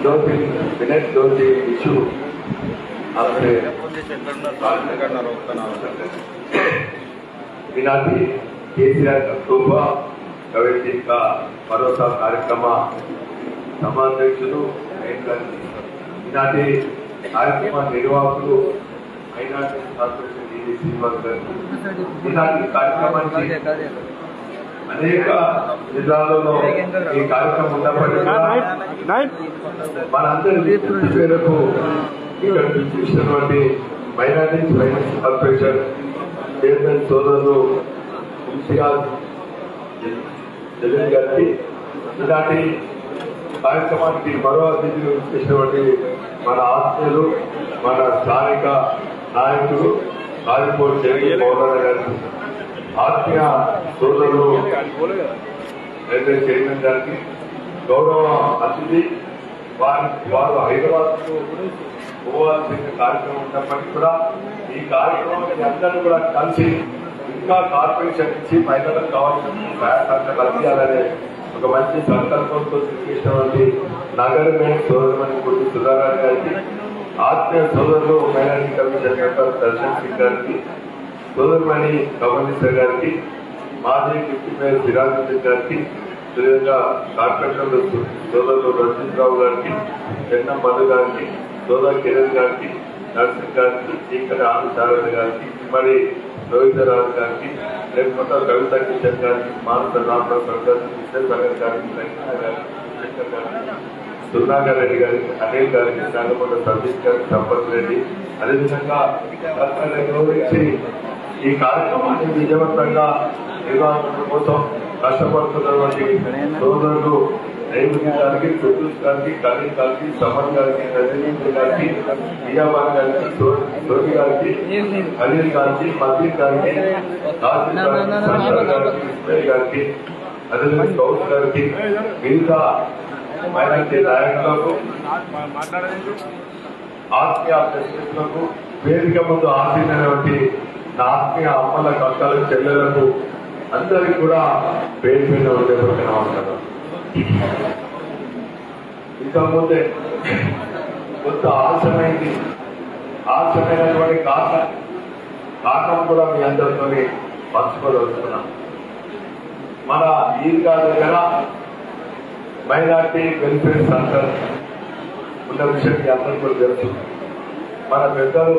జ్యోతి వినయ్ జ్యోతి issue అప్పుడే ఈనాటి కేసీఆర్ అక్టోబా కవిత భరోసా కార్యక్రమ సమాధ్యక్షులు ఈనాటి కార్యక్రమ నిర్వాహకులు మైనార్టీ కార్పొరేషన్ డిడి శ్రీనివాస్ గారు ఈనాటి కార్యక్రమానికి అనేక జిల్లాలలో ఈ కార్యక్రమం ఉన్నప్పటికీ కూడా మనందరి దృష్టి మేరకు ఇక్కడ చూసినటువంటి మైనార్టీ ఫైనాన్స్ కార్పొరేషన్ చైర్మన్ సోదరులు ఇమ్తియాజ్ జలీల్ గారికి ఇలాంటి కార్యక్రమానికి మరో అతిథిగా చేసినటువంటి మన ఆత్మీయులు మన స్థానిక నాయకులు కాలిపోటు జగన్ మోహన్ గారికి ఆత్మీయ సోదరులు రైల్వే చైర్మన్ గారికి గౌరవ అతిథి వారి వారు హైదరాబాద్ కు పోవాల్సిన కార్యక్రమం ఉన్నప్పటికీ కూడా ఈ కార్యక్రమాన్ని అందరూ కూడా కలిసి ఇంకా కార్పొరేషన్ ఇచ్చి మహిళలకు కావాల్సిన సహాయకాలను కల్పించాలనే ఒక మంచి సంకల్పంతో చేసినటువంటి నగర మేయర్ సోదరుమణి కొట్టి సుధారాణి గారికి ఆత్మీయ సోదరులు minority commission member Darshan Singh గారికి సోదరుమణి కమలేశ్వర్ గారికి మాజీ డిప్యూటీ మేయర్ సిరాజుద్దీన్ గారికి అదేవిధంగా కార్పొరేషన్లు సోదరులు రంజిత్ రావు గారికి చెన్నం మధు గారికి సోదరు కిరణ్ గారికి నరసింహ్ గారికి చీకటి ఆనంద్ గారికి మరి రవీంద్రరాజు గారికి లేకపోతే కవిత కిషన్ గారికి మానస రామరావు గారికి విశ్వసాగర్ గారికి లక్ష్మణ గారికి శంకర్ గారికి సుధాకర్ రెడ్డి గారికి అనిల్ గారికి నాగపూట సతీష్ గారికి సంపత్ రెడ్డి అదేవిధంగా డాక్టర్ గౌరవించి ఈ కార్యక్రమాన్ని విజయవంతంగా నిర్వహణ కోసం కష్టపడుతున్నటువంటి సోదరులు రేవంత్ గారికి సుదూష్ గారికి కలీల్ గారికి సమర్ గారికి రజనీంద్ర గారికి మియాబాన్ గారికి సోని గారికి అనిల్ గారికి మదీర్ గారికి కాసిం గారికి సంతర్ గారికి ఇస్మాయిల్ గారికి అదేవిధంగా గౌస్ గారికి మిగతా మైనార్టీ నాయకులకు ఆత్మీయ ప్రెసిడెంట్లకు వేదిక ముందు ఆసీనటువంటి నా ఆత్మీయ అమ్మలకు అక్కలకు చెల్లెలకు అందరికి కూడా పేరు మీద ఉండేటువంటి నమస్కారం ఇంకా ముందే కొంత ఆలస్యమైంది ఆలస్యమైనటువంటి కారణం కారణం కూడా మీ అందరితో పంచుకోదలుచుకున్నాం మన ఈద్గా దగ్గర మైనార్టీ వెల్ఫేర్ సెంటర్ ఉన్న విషయం మీ అందరికీ కూడా తెలుసు మన పెద్దలు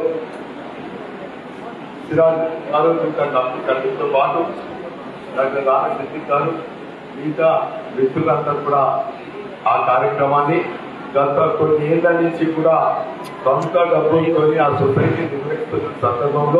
సిరాజ్ ఆరోగ్య కమిటీతో పాటు డాక్టర్ రామ సిద్దిక్ గారు మిగతా మిత్రులందరూ కూడా ఆ కార్యక్రమాన్ని గత కొన్ని ఏళ్ల నుంచి కూడా సొంత డబ్బులతో ఆ సొసైటీ నిర్వహిస్తున్న సందర్భంలో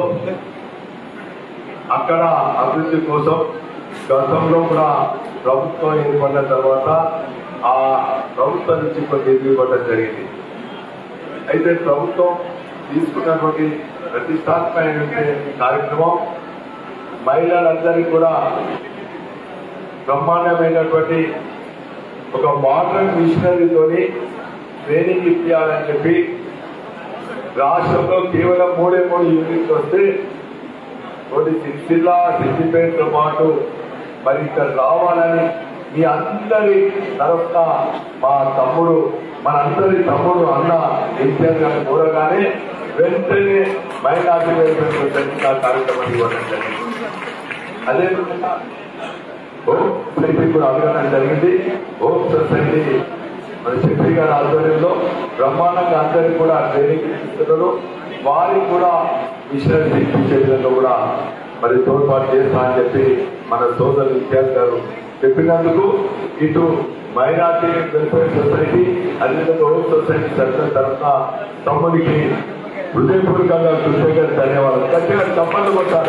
అక్కడ అభివృద్ధి కోసం గతంలో కూడా ప్రభుత్వం ఏర్పడిన తర్వాత ఆ ప్రభుత్వం నుంచి కొన్ని నిధులు ఇవ్వడం జరిగింది అయితే ప్రభుత్వం తీసుకున్నటువంటి ప్రతిష్టాత్మకమైనటువంటి కార్యక్రమం మహిళలందరికీ కూడా బ్రహ్మాండమైనటువంటి ఒక మోడర్న్ మిషనరీతోని ట్రైనింగ్ ఇప్పించాలని చెప్పి రాష్ట్రంలో కేవలం మూడే మూడు యూనిట్లు వస్తే కొన్ని సిరిసిల్ల సిద్దిపేటతో పాటు మరి ఇక్కడ రావాలని మీ అందరి తరఫున మా తమ్ముడు మనందరి తమ్ముడు అన్న ఎన్టీఆర్ గారు కోరగానే వెంటనే మైనార్టీ వెల్ఫేర్ సొసైటీ ఆ కార్యక్రమాన్ని ఇవ్వడం జరిగింది అదేవిధంగా హోమ్ సొసైటీ కూడా అడగడం జరిగింది హోమ్ సొసైటీ మన శక్తి గారి ఆధ్వర్యంలో బ్రహ్మాండంగా అందరికీ కూడా ట్రైనింగ్ ఇస్తున్నారు వారికి కూడా మిషనరీ ఇచ్చే విధంగా కూడా మరి తోడ్పాటు చేస్తా అని చెప్పి మన సోదరు ఇంతియాజ్ గారు చెప్పినందుకు ఇటు మైనార్టీ వెల్ఫేర్ సొసైటీ అదేవిధంగా హోమ్ సొసైటీ సభ్యుల తరఫున తమ్ముడికి హృదయపూర్వకంగా కృతజ్ఞత ధన్యవాదాలు గట్టిగా తప్పని కొట్టారు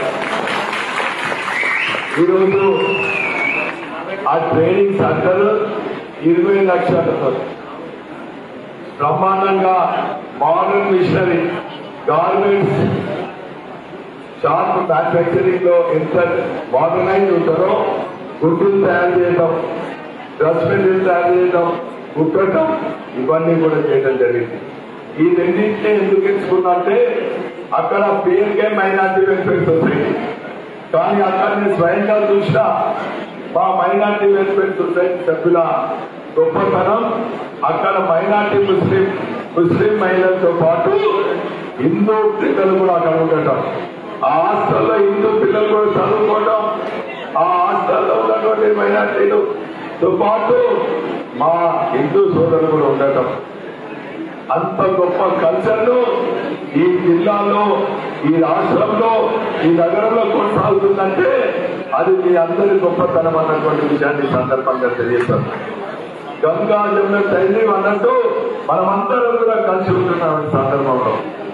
ఈరోజు ఆ ట్రైనింగ్ సెంటర్ ఇరవై లక్షలతో బ్రహ్మాండంగా modern machinery garments sharp manufacturing లో ఎంత మోడర్నైజ్ ఉంటారో గుడ్డులు తయారు చేయడం డ్రెస్ మెటీరియల్ తయారు చేయడం కుట్టడం ఇవన్నీ కూడా చేయడం జరిగింది ఈ రెండింటినీ ఎందుకు ఎంచుకున్నంటే అక్కడ పేరుకే మైనార్టీ వెల్ఫేర్ సొసైటీ కానీ అక్కడ నేను స్వయంగా చూసిన మా మైనార్టీ వెల్ఫేర్ సొసైటీ సభ్యుల గొప్పతనం అక్కడ మైనార్టీ ముస్లిం ముస్లిం మహిళలతో పాటు హిందూ పిల్లలు కూడా అక్కడ ఉండటం ఆ హాస్టల్లో హిందూ పిల్లలు కూడా చదువుకోవడం ఆ హాస్టల్లో ఉన్నటువంటి మైనార్టీలతో పాటు మా హిందూ సోదరులు కూడా ఉండటం అంత గొప్ప కల్చర్ ను ఈ జిల్లాలో ఈ రాష్ట్రంలో ఈ నగరంలో కొనసాగుతుందంటే అది మీ అందరి గొప్పతనం అన్నటువంటి విషయాన్ని ఈ సందర్భంగా తెలియజేస్తాను గంగా జమున తల్లి అన్నట్టు మనమందరం కూడా కలిసి ఉంటున్నాం ఈ సందర్భంలో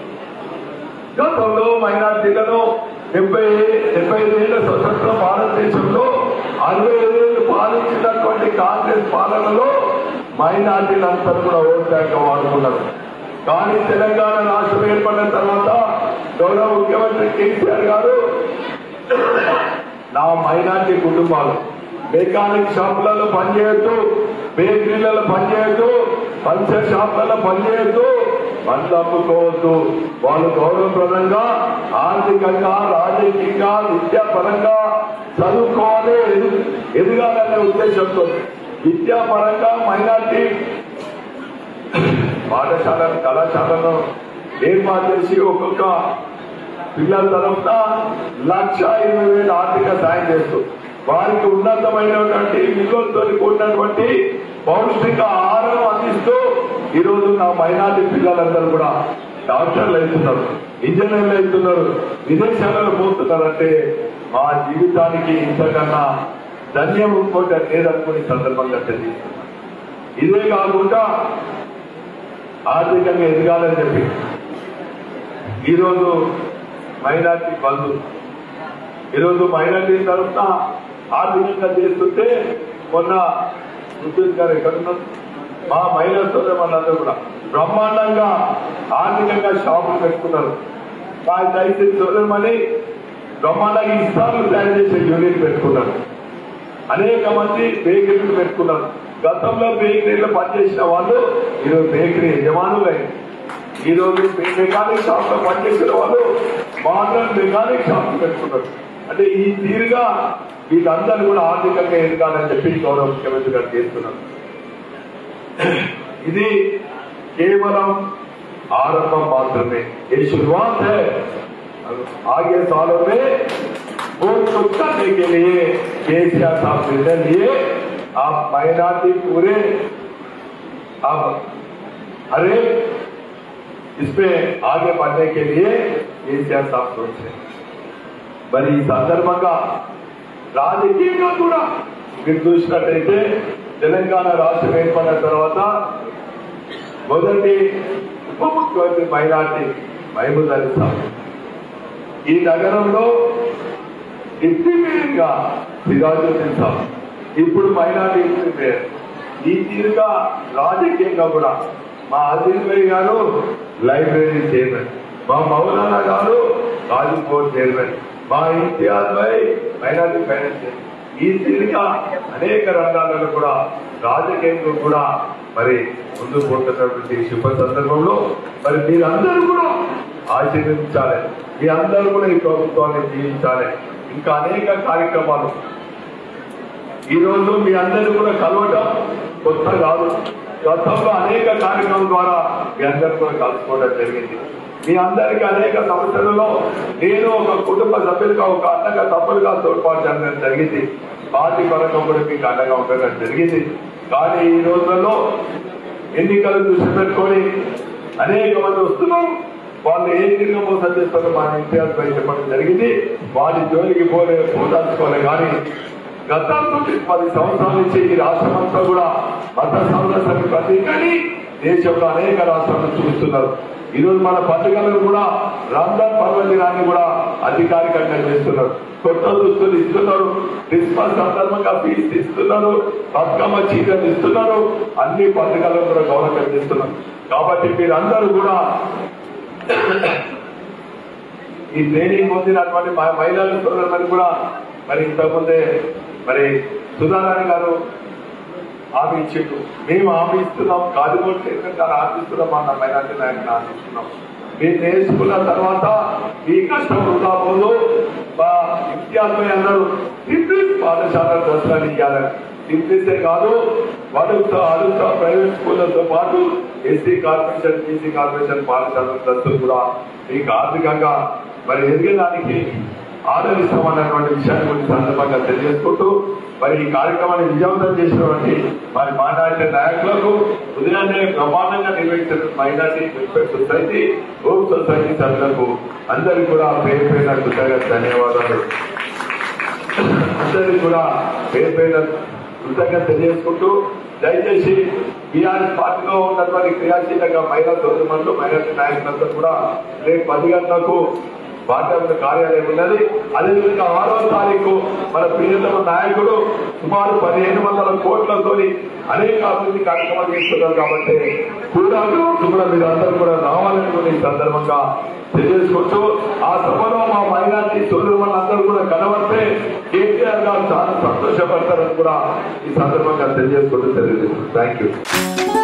గతంలో మైనార్టీలను డెబ్బై డెబ్బై ఐదేళ్ల స్వతంత్ర భారతదేశంలో అరవై ఐదేళ్లు పాలించినటువంటి కాంగ్రెస్ పాలనలో మైనార్టీలందరూ కూడా ఓట్ బ్యాంక్ వాడుకున్నారు కానీ తెలంగాణ రాష్ట్రం ఏర్పడిన తర్వాత గౌరవ ముఖ్యమంత్రి కేసీఆర్ గారు నా మైనార్టీ కుటుంబాలు మెకానిక్ షాపులలో పనిచేయొద్దు బేకరీలలో పనిచేయొద్దు పల్చర్ షాపులలో పనిచేయొద్దు బండ్లు అమ్ముకోవద్దు వాళ్ళు గౌరవప్రదంగా ఆర్థికంగా రాజకీయంగా విద్యాపరంగా చదువుకోవాలి ఎదు- ఎదగాలనే ఉద్దేశంతో విద్యాపరంగా మైనార్టీ పాఠశాలను కళాశాలను ఏర్పాటు చేసి ఒక్కొక్క పిల్లల తరఫున లక్ష ఇరవై వేలు ఆర్థిక సాయం చేస్తూ వారికి ఉన్నతమైనటువంటి విలువలతో కూడినటువంటి పౌష్టిక ఆహారం అందిస్తూ ఈరోజు నా మైనార్టీ పిల్లలందరూ కూడా డాక్టర్లు అవుతున్నారు ఇంజనీర్లు అవుతున్నారు విదేశాలలో పోతున్నారంటే మా జీవితానికి ఇంతకన్నా ధన్యం ఇంకోటి లేదనుకుని ఈ సందర్భంగా తెలియజేస్తున్నాను ఇదే కాకుండా ఆర్థికంగా ఎదగాలని చెప్పి ఈరోజు మైనార్టీ బంధు ఈరోజు మైనార్టీ తరఫున ఆర్థికంగా చేస్తుంటే మొన్న సుధీర్ గారు ఎక్కడున్నారు మా మహిళా సోదరు వాళ్ళందరూ కూడా బ్రహ్మాండంగా ఆర్థికంగా షాపులు పెట్టుకున్నారు మా దయచేసి సోదరమని బ్రహ్మాండంగా ఇస్తార్లు తయారు చేసే యూనిట్ పెట్టుకున్నారు అనేక మంది బేకరీలు పెట్టుకున్నారు గతంలో బేకరీలో పనిచేసిన వాళ్ళు ఈరోజు బేకరీ యజమానులు అయింది ఈ రోజు మెకానిక్ షాప్ లో పనిచేసిన వాళ్ళు మోడర్న్ మెకానిక్ షాప్ పెట్టుకున్నారు అంటే ఈ తీరుగా వీళ్ళందరూ కూడా ఆర్థికంగా ఎదగాలని చెప్పి గౌరవ ముఖ్యమంత్రి గారు చేస్తున్నారు ఇది కేవలం ఆరంభం మాత్రమే ये शुरुआत है आगे सालों में वोट को करने के लिए केसीआर साहब निर्णय लिए आप माइनॉरिटी पूरे अब हर एक इसमें आगे बढ़ने के लिए केसीआर साहब सोच रहे हैं మరి ఈ సందర్భంగా రాజకీయంగా కూడా మీరు చూసినట్టయితే తెలంగాణ రాష్ట్రం ఏర్పడిన తర్వాత మొదటి ఉప ముఖ్యమంత్రి మైనార్టీ మహబూద్ అలీ సాబ్ ఈ నగరంలో డిప్యూటీ మేయర్ గా సిరాజుద్దీన్ సాబ్ ఇప్పుడు మైనార్టీ డిప్యూటీ మేయర్ ఈ తీరుగా రాజకీయంగా కూడా మా అజీజ్ భాయ్ గారు లైబ్రరీ చైర్మన్ మా మౌలానా గారు కాజీ బోర్డ్ చైర్మన్ మా ఇంతియాజ్ భాయ్ మైనార్టీ ఫైనాన్స్ చైర్మన్ ఈ తీరుగా అనేక రంగాలలో కూడా రాజకీయంగా కూడా మరి ముందు పోతున్నటువంటి శుభ సందర్భంలో మరి మీరందరూ కూడా ఆశీర్వదించాలి మీ అందరూ కూడా ఈ ప్రభుత్వాన్ని జీవించాలి ఇంకా అనేక కార్యక్రమాలు ఈ రోజు మీ అందరూ కూడా కలవటం కొత్త కాదు గతంలో అనేక కార్యక్రమం ద్వారా మీ అందరూ కూడా కలుసుకోవడం జరిగింది మీ అందరికీ అనేక సమస్యలలో నేను ఒక కుటుంబ సభ్యులుగా ఒక అన్నగా తప్పులుగా తోడ్పాటు జరగడం జరిగింది పార్టీ పరంగా కూడా మీకు అండగా ఉండడం జరిగింది కానీ ఈ రోజులలో ఎన్నికలు దృష్టి పెట్టుకొని అనేక మంది వస్తున్నారు వాళ్ళు ఏ తిరిగి మోసం చేస్తారో మా ఇంతియాజ్ పై చెప్పడం జరిగింది వాటి జోలికి పోలే పోదాల్చుకోలే కానీ గత నుండి పది సంవత్సరాల నుంచి ఈ రాష్ట్రం అంతా కూడా మత సంరక్షణ ప్రతీకని దేశంలో అనేక రాష్ట్రాలు చూస్తున్నారు ఈ రోజు మన పండుగలను కూడా రంజాన్ పర్వదినాన్ని కూడా అధికారికంగా చేస్తున్నారు కొత్త దుస్తులు ఇస్తున్నారు క్రిస్మస్ సందర్భంగా ఫీజు ఇస్తున్నారు బతుకమ్మ చీరలు ఇస్తున్నారు అన్ని పండుగలను కూడా గౌరవం చేస్తున్నారు కాబట్టి మీరందరూ కూడా ఈ ట్రైనింగ్ పొందినటువంటి మ- మహిళలు సోదరులను కూడా మరి ఇంతకుముందే మరి సుధారాణి గారు హామీ ఇచ్చిండు మేము హామీ ఇస్తున్నాం కాదిగోడు చైర్మన్ గారు హామీ ఇస్తున్నాం అన్న మైనార్టీ నాయకులు హామీ ఇస్తున్నాం మీరు నేర్చుకున్న తర్వాత మీ కష్టం వృధా పోదు మా ఇంటియాలపై అన్నారు ఇంగ్లీష్ పాఠశాల దర్శనాలు ఇవ్వాలని ఇంప్లిస్తే కాదు వడుగుతా అడుగుతా ప్రైవేట్ స్కూళ్లతో పాటు ఎస్సీ కార్పొరేషన్ బీసీ కార్పొరేషన్ పాఠశాల దస్తులు కూడా మీకు ఆర్థికంగా మరి ఎదిగేదానికి ఆదరిస్తామన్నటువంటి విషయాన్ని గురించి సందర్భంగా తెలియజేసుకుంటూ మరి ఈ కార్యక్రమాన్ని విజయవంతం చేసినటువంటి మరి మైనార్టీ నాయకులకు ఉదయాన్నే బ్రహ్మాండంగా నిర్వహించిన minority welfare society home society సభ్యులకు అందరికీ కూడా పేరు పేరున కృతజ్ఞత ధన్యవాదాలు అందరికీ కూడా పేరు పేరున కృతజ్ఞత తెలియజేసుకుంటూ దయచేసి బీఆర్ఎస్ పార్టీలో ఉన్నటువంటి క్రియాశీలక మహిళా సోదరులు మైనార్టీ నాయకులంతా కూడా రేపు పది గంటలకు పార్టీ కార్యాలయం ఉన్నది అదేవిధంగా ఆరో తారీఖు మన ప్రియతమ నాయకుడు సుమారు పదిహేను వందల కోట్లతోని అనేక అభివృద్ధి కార్యక్రమాలు చేస్తున్నారు కాబట్టి కూడా కూడా మీరు అందరూ కూడా రావాలని కూడా ఈ సందర్భంగా తెలియజేసుకుంటూ ఆ సభలో మా మైనార్టీ సోదరు వాళ్ళందరూ కూడా కనబడితే కేసీఆర్ గారు చాలా సంతోషపడతారని కూడా ఈ సందర్భంగా తెలియజేసుకుంటూ తెలియజేస్తుంది థ్యాంక్ యూ